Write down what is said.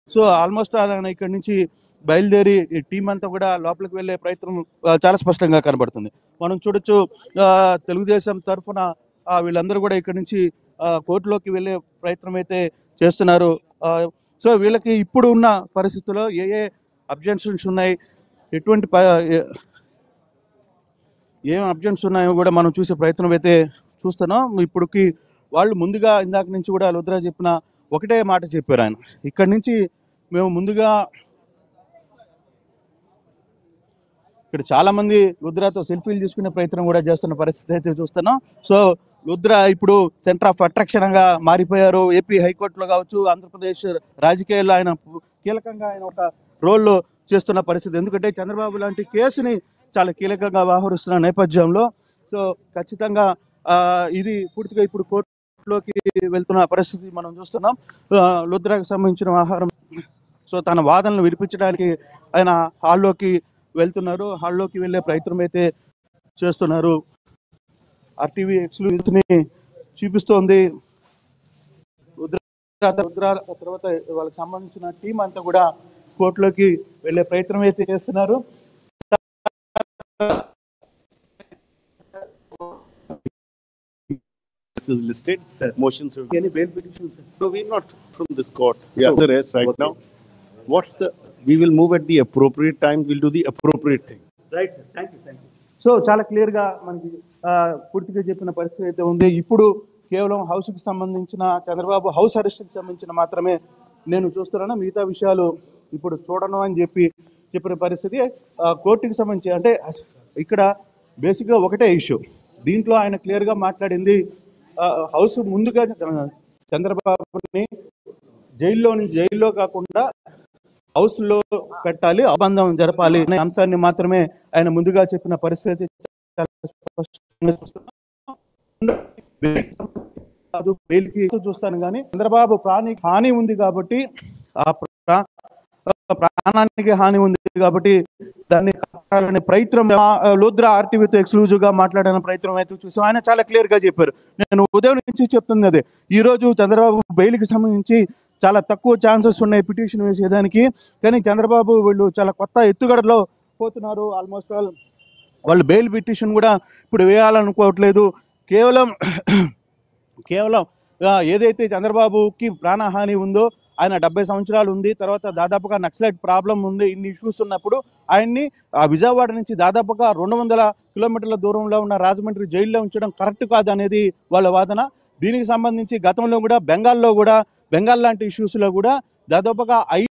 So almost ఆయన ఇక్కడి నుంచి బయలుదేరి ఈ టీం అంతా కూడా లోపలికి వెళ్ళే ప్రయత్నం ఆ, చాలా స్పష్టంగా కనబడుతుంది మనం చూడొచ్చు ఆ, తెలుగుదేశం తరఫున ఆ, వీళ్ళందరూ కూడా ఇక్కడి నుంచి ఆ, కోర్టులోకి వెళ్ళే ప్రయత్నం అయితే చేస్తున్నారు ఆ, సో వీళ్ళకి ఇప్పుడు ఉన్న పరిస్థితుల్లో ఏ ఏ అబ్జెక్షన్స్ ఉన్నాయి ఎటువంటి ప- ఏ- ఏం అబ్జెక్షన్స్ ఉన్నాయో కూడా మనం చూసే ప్రయత్నం అయితే చూస్తున్నాం ఇప్పటికి వాళ్ళు ముందుగా ఇందాక నుంచి కూడా లుద్రా చెప్పిన ఒకటే మాట చెప్పారు ఆయన ఇక్కడి నుంచి మేము ముందుగా ఇక్కడ చాలా మంది లుద్రాతో సెల్ఫీలు తీసుకునే ప్రయత్నం కూడా చేస్తున్న పరిస్థితి అయితే చూస్తున్నాం సో లుద్రా ఇప్పుడు సెంటర్ ఆఫ్ అట్రాక్షన్ గా మారిపోయారు ఏపీ హైకోర్టులో కావచ్చు ఆంధ్రప్రదేశ్ రాజకీయాల్లో ఆయన కీలకంగా ఆయన ఒక రోల్ చేస్తున్న పరిస్థితి ఎందుకంటే చంద్రబాబు లాంటి కేసుని చాలా కీలకంగా వ్యవహరిస్తున్న నేపథ్యంలో సో ఖచ్చితంగా ఆ, ఇది పూర్తిగా ఇప్పుడు కోర్టులోకి వెళ్తున్న పరిస్థితి మనం చూస్తున్నాం ఆ, లుద్రాకు సంబంధించిన ఆహారం సో తన వాదనలు వినిపించడానికి ఆయన హాల్లోకి వెళ్తున్నారు హాల్లోకి వెళ్ళే ప్రయత్నం అయితే చేస్తున్నారు ఆర్టీవీ ఎక్స్క్లూజివ్ని చూపిస్తోంది రుద్ర రుద్ర తర్వాత వాళ్ళకి సంబంధించిన టీం అంతా కూడా కోర్టులోకి వెళ్ళే ప్రయత్నం అయితే చేస్తున్నారు This is listed, motions. will- Any bail petitions? No, we're not from this court. We are the rest right now. What's the, we will move at the appropriate time, we'll do the appropriate thing. Right sir thank you thank you so చాలా క్లియర్గా మనకి ఆ, పూర్తిగా చెప్పిన పరిస్థితి అయితే ఉంది ఇప్పుడు కేవలం హౌస్కి సంబంధించిన చంద్రబాబు హౌస్ అరెస్ట్కి సంబంధించిన మాత్రమే నేను చూస్తున్నాను మిగతా విషయాలు ఇప్పుడు చూడను అని చెప్పి చెప్పిన పరిస్థితి ఆ, కోర్టుకి సంబంధించి అంటే అస- ఇక్కడ బేసిక్గా ఒకటే ఇష్యూ దీంట్లో ఆయన క్లియర్గా మాట్లాడింది ఆ, హౌస్ ముందుగా ఆ, చంద్రబాబుని జైల్లో నుంచి జైల్లో కాకుండా హౌస్ లో పెట్టాలి ఒప్పందం జరపాలి అనే అంశాన్ని మాత్రమే ఆయన ముందుగా చెప్పిన పరిస్థితి చాలా స్పష్టంగా చూస్తున్నాం. కాదు, బెయిల్కి చూస్తాను కానీ చంద్రబాబు ప్రాణికి హాని ఉంది కాబట్టి ఆ ప్రా- ఆ ప్రాణానికి హాని ఉంది కాబట్టి దాన్ని కాపాడాలనే ప్రయత్నం ఆ, లుద్రా ఆర్టీవీతో ఎక్స్క్లూజివ్ గా మాట్లాడిన ప్రయత్నం అయితే చూసాం ఆయన చాలా క్లియర్ గా చెప్పారు నేను ఉదయం నుంచి చెప్తుంది అదే ఈ రోజు చంద్రబాబు బెయిల్కి సంబంధించి చాలా తక్కువ ఛాన్సెస్ ఉన్నాయి పిటిషన్ వేసేదానికి కానీ చంద్రబాబు వీళ్ళు చాలా కొత్త ఎత్తుగడలో పోతున్నారు ఆల్మోస్ట్ ఆల్ వాళ్ళు బెయిల్ పిటిషన్ కూడా ఇప్పుడు వేయాలనుకోవట్లేదు కేవలం కేవలం ఆ, ఏదైతే చంద్రబాబుకి ప్రాణహాని ఉందో ఆయన డెబ్బై సంవత్సరాలు ఉంది తర్వాత దాదాపుగా నక్సలైట్ ప్రాబ్లం ఉంది ఇన్ని ఇష్యూస్ ఉన్నప్పుడు ఆయన్ని ఆ విజయవాడ నుంచి దాదాపుగా రెండు వందల కిలోమీటర్ల దూరంలో ఉన్న రాజమండ్రి జైల్లో ఉంచడం కరెక్ట్ కాదు అనేది వాళ్ళ వాదన దీనికి సంబంధించి గతంలో కూడా బెంగాల్లో కూడా బెంగాల్ లాంటి ఇష్యూస్లో కూడా దాదాపుగా ఐ